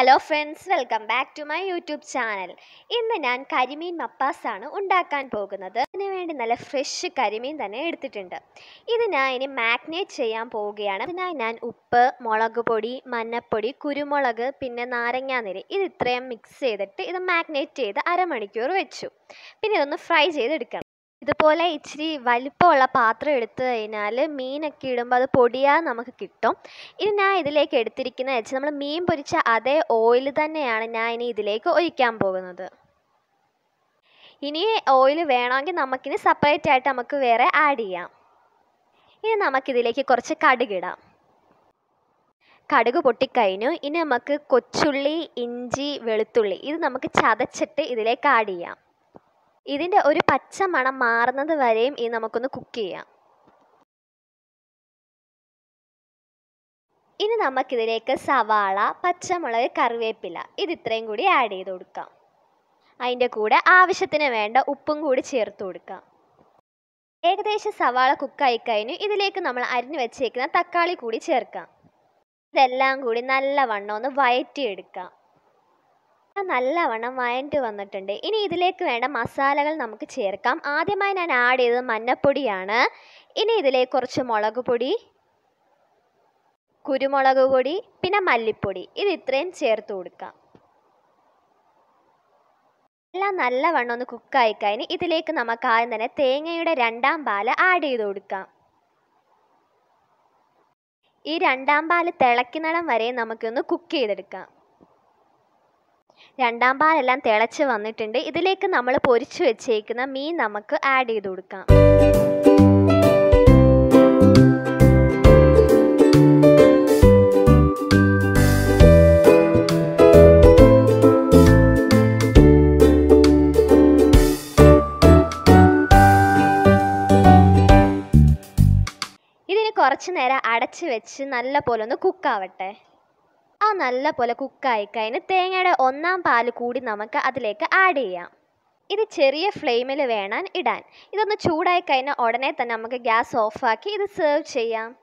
hello friends welcome back to my YouTube channel ഇന്ന് ഞാൻ കരിമീൻ മപ്പാസാണ് ഉണ്ടാക്കാൻ പോകുന്നത് അതിന് വേണ്ടി നല്ല ഫ്രഷ് കരിമീൻ തന്നെ എടുത്തിട്ടുണ്ട് ഇത് ഞാൻ ഇനി മാഗ്നേറ്റ് ചെയ്യാൻ പോവുകയാണ് അതിനായി ഞാൻ ഉപ്പ് മുളക് പൊടി മഞ്ഞപ്പൊടി കുരുമുളക് പിന്നെ നാരങ്ങാനീര് ഇത് ഇത്രയും മിക്സ് ചെയ്തിട്ട് ഇത് മാഗ്നേറ്റ് ചെയ്ത് അരമണിക്കൂർ വെച്ചു പിന്നെ ഇതൊന്ന് ഫ്രൈ ചെയ്തെടുക്കണം ഇതുപോലെ ഇച്ചിരി വലിപ്പമുള്ള പാത്രം എടുത്തു കഴിഞ്ഞാൽ മീനൊക്കെ ഇടുമ്പോൾ അത് പൊടിയാതെ നമുക്ക് കിട്ടും ഇനി ഞാൻ ഇതിലേക്ക് എടുത്തിരിക്കുന്നത് വെച്ചാൽ നമ്മൾ മീൻ പൊരിച്ച അതേ ഓയിൽ തന്നെയാണ് ഞാൻ ഇനി ഇതിലേക്ക് ഒഴിക്കാൻ പോകുന്നത് ഇനി ഓയിൽ വേണമെങ്കിൽ നമുക്കിനി സെപ്പറേറ്റ് ആയിട്ട് നമുക്ക് വേറെ ആഡ് ചെയ്യാം ഇനി നമുക്കിതിലേക്ക് കുറച്ച് കടുകിടാം കടുക് പൊട്ടിക്കഴിഞ്ഞു ഇനി നമുക്ക് കൊച്ചുള്ളി ഇഞ്ചി വെളുത്തുള്ളി ഇത് നമുക്ക് ചതച്ചിട്ട് ഇതിലേക്ക് ആഡ് ചെയ്യാം ഇതിൻ്റെ ഒരു പച്ച മണം മാറുന്നത് വരെയും ഇത് നമുക്കൊന്ന് കുക്ക് ചെയ്യാം ഇനി നമുക്കിതിലേക്ക് സവാള പച്ചമുളക് കറിവേപ്പില ഇത് ഇത്രയും കൂടി ആഡ് ചെയ്ത് കൊടുക്കാം അതിൻ്റെ കൂടെ ആവശ്യത്തിന് വേണ്ട ഉപ്പും കൂടി ചേർത്ത് കൊടുക്കാം ഏകദേശം സവാള കുക്കായി കഴിഞ്ഞു ഇതിലേക്ക് നമ്മൾ അരിഞ്ഞു വെച്ചേക്കുന്ന തക്കാളി കൂടി ചേർക്കാം ഇതെല്ലാം കൂടി നല്ലവണ്ണം ഒന്ന് വയറ്റിയെടുക്കാം നല്ലവണ്ണം വഴണ്ട് വന്നിട്ടുണ്ട് ഇനി ഇതിലേക്ക് വേണ്ട മസാലകൾ നമുക്ക് ചേർക്കാം ആദ്യമായി ഞാൻ ആഡ് ചെയ്തത് മഞ്ഞപ്പൊടിയാണ് ഇനി ഇതിലേക്ക് കുറച്ച് മുളക് പൊടി കുരുമുളക് പൊടി പിന്നെ മല്ലിപ്പൊടി ഇത് ഇത്രയും ചേർത്ത് കൊടുക്കാം എല്ലാം നല്ലവണ്ണം ഒന്ന് കുക്കായി കഴിഞ്ഞ് ഇതിലേക്ക് നമുക്ക് ആദ്യം തന്നെ തേങ്ങയുടെ രണ്ടാം പാല് ആഡ് ചെയ്ത് കൊടുക്കാം ഈ രണ്ടാം പാല് തിളയ്ക്കുന്നിടം വരെ നമുക്കൊന്ന് കുക്ക് ചെയ്തെടുക്കാം രണ്ടാം പാലെല്ലാം തിളച്ച് വന്നിട്ടുണ്ട് ഇതിലേക്ക് നമ്മൾ പൊരിച്ചു വെച്ചേക്കുന്ന മീൻ നമുക്ക് ആഡ് ചെയ്ത് കൊടുക്കാം ഇതിന് കുറച്ച് നേരം അടച്ച് വെച്ച് നല്ല പോലെ ഒന്ന് കുക്കാവട്ടെ ആ നല്ല പോലെ കുക്കായി കഴിഞ്ഞ് തേങ്ങയുടെ ഒന്നാം പാല് കൂടി നമുക്ക് അതിലേക്ക് ആഡ് ചെയ്യാം ഇത് ചെറിയ ഫ്ലെയിമിൽ വേണം ഇടാൻ ഇതൊന്ന് ചൂടായി കഴിഞ്ഞാൽ ഉടനെ തന്നെ നമുക്ക് ഗ്യാസ് ഓഫാക്കി ഇത് സെർവ് ചെയ്യാം